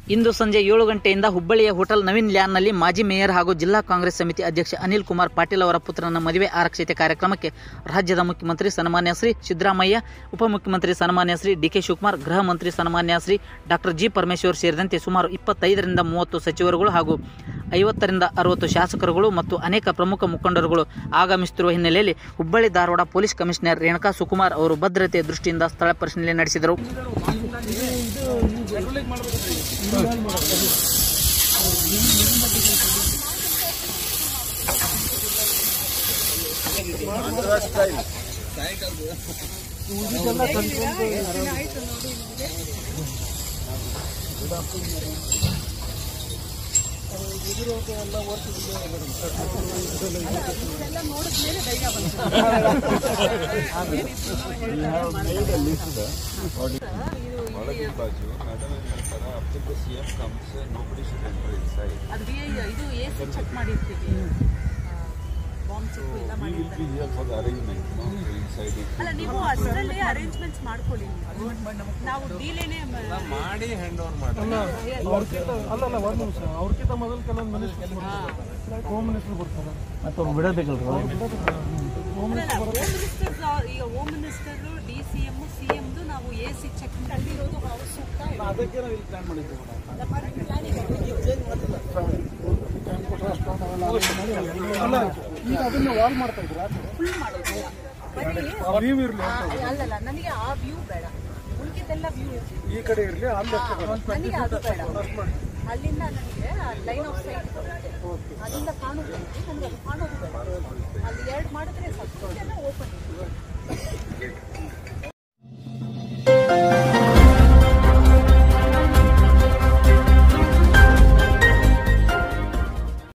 ಇಂದು ಸಂಜೆ ಏಳು ಗಂಟೆಯಿಂದ ಹುಬ್ಬಳ್ಳಿಯ ಹೋಟೆಲ್ ನವೀನ್ ಲ್ಯಾನ್ನಲ್ಲಿ ಮಾಜಿ ಮೇಯರ್ ಹಾಗೂ ಜಿಲ್ಲಾ ಕಾಂಗ್ರೆಸ್ ಸಮಿತಿ ಅಧ್ಯಕ್ಷ ಅನಿಲ್ ಕುಮಾರ್ ಪಾಟೀಲ್ ಅವರ ಪುತ್ರನ ಮದುವೆ ಆರಕ್ಷತೆ ಕಾರ್ಯಕ್ರಮಕ್ಕೆ ರಾಜ್ಯದ ಮುಖ್ಯಮಂತ್ರಿ ಸನ್ಮಾನ್ಯ ಶ್ರೀ ಸಿದ್ದರಾಮಯ್ಯ ಉಪಮುಖ್ಯಮಂತ್ರಿ ಸನ್ಮಾನ್ಯ ಶ್ರೀ ಡಿಕೆ ಶಿವಕುಮಾರ್ ಗೃಹ ಮಂತ್ರಿ ಸನ್ಮಾನ್ಯ ಶ್ರೀ ಡಾಕ್ಟರ್ ಜಿ ಪರಮೇಶ್ವರ್ ಸೇರಿದಂತೆ ಸುಮಾರು ಇಪ್ಪತ್ತೈದರಿಂದ ಮೂವತ್ತು ಸಚಿವರುಗಳು ಹಾಗೂ ಐವತ್ತರಿಂದ ಅರವತ್ತು ಶಾಸಕರುಗಳು ಮತ್ತು ಅನೇಕ ಪ್ರಮುಖ ಮುಖಂಡರುಗಳು ಆಗಮಿಸುತ್ತಿರುವ ಹಿನ್ನೆಲೆಯಲ್ಲಿ ಹುಬ್ಬಳ್ಳಿ ಧಾರವಾಡ ಪೊಲೀಸ್ ಕಮಿಷನರ್ ರೇಣುಕಾ ಸುಕುಮಾರ್ ಅವರು ಭದ್ರತೆಯ ದೃಷ್ಟಿಯಿಂದ ಸ್ಥಳ ಪರಿಶೀಲನೆ ನಡೆಸಿದರು ಒಳಗಿನ ಬಾಜು ಮೇಡಮ್ ಏನ್ ಹೇಳ್ತಾರೆ up to CM comes nobody should enter inside ಅದು ಬಿ ಇದು ಎ ಸಿ ಚೆಕ್ ಮಾಡಿರ್ತೀವಿ ಬಾಂಬ್ ಚೆಕ್ ಎಲ್ಲ ವಿ ವಿಲ್ ಮಾಡಿರ್ತಾರೆ be here for the arrangement no inside ಅಲ್ಲ ನೀವು ಅಷ್ಟರಲ್ಲೇ ಅರೇಂಜ್ಮೆಂಟ್ಸ್ ಮಾಡ್ಕೊಳ್ಳಿ ನಾವು ಡೀಲೇನೆ ಮಾಡಿ ಹ್ಯಾಂಡ್ ಓವರ್ ಮಾಡಿ ಅವ್ರಕ್ಕಿಂತ ಅಲ್ಲಲ್ಲ ಒಂದು ನಿಮಿಷ ಅವ್ರಕ್ಕಿಂತ ಮೊದಲು ಕೆಲವೊಂದು ಮಿನಿಸ್ಟರ್ ಹೋಮ್ ಮಿನಿಸ್ಟರ್ ಬರ್ತಾರೆ ಹೋಮ್ ಮಿನಿಸ್ಟರ್ ಈಗ home minister D C M C ಎಮ್ದು ನಾವು ಎ ಸಿ ಚೆಕ್ ಮಾಡಿರೋದು ಅವ್ರು ಸೂಕ್ತ ಅದಕ್ಕೆ ನಾವು ಇಲ್ಲಿ ಪ್ಲಾನ್ ಮಾಡಿದ್ದೀವಿ ಅಲ್ಲ ಈಗ ಅದನ್ನ ವಾಲ್ ಮಾಡ್ತಾ ಇದ್ರ ಫುಲ್ ಮಾಡೋದಿಲ್ಲ ಬರೀ ವ್ಯೂ ಇರ್ಲಿ ಆ, ಅಲ್ಲಲ್ಲ ನನಗೆ ಆ ವ್ಯೂ ಬೇಡ ಉಳಿದಿದ್ದೆಲ್ಲ ವ್ಯೂ ಈ ಕಡೆ ಇರ್ಲಿ ಅಲ್ಲಿ ನನಗೆ ಅದು ಬೇಡ ಅಲ್ಲಿಂದ ನನಗೆ ಲೈನ್ ಆಫ್ ಸೈಟ್ ಬರುತ್ತೆ ಅಲ್ಲಿಂದ ಕಾಣೋದು ನನಗೆ ಅದು ಕಾಣೋದು ಬೇಡ ಅಲ್ಲಿ ಎರಡು ಮಾಡಿದ್ರೆ ಸಾಕು ಓಪನ್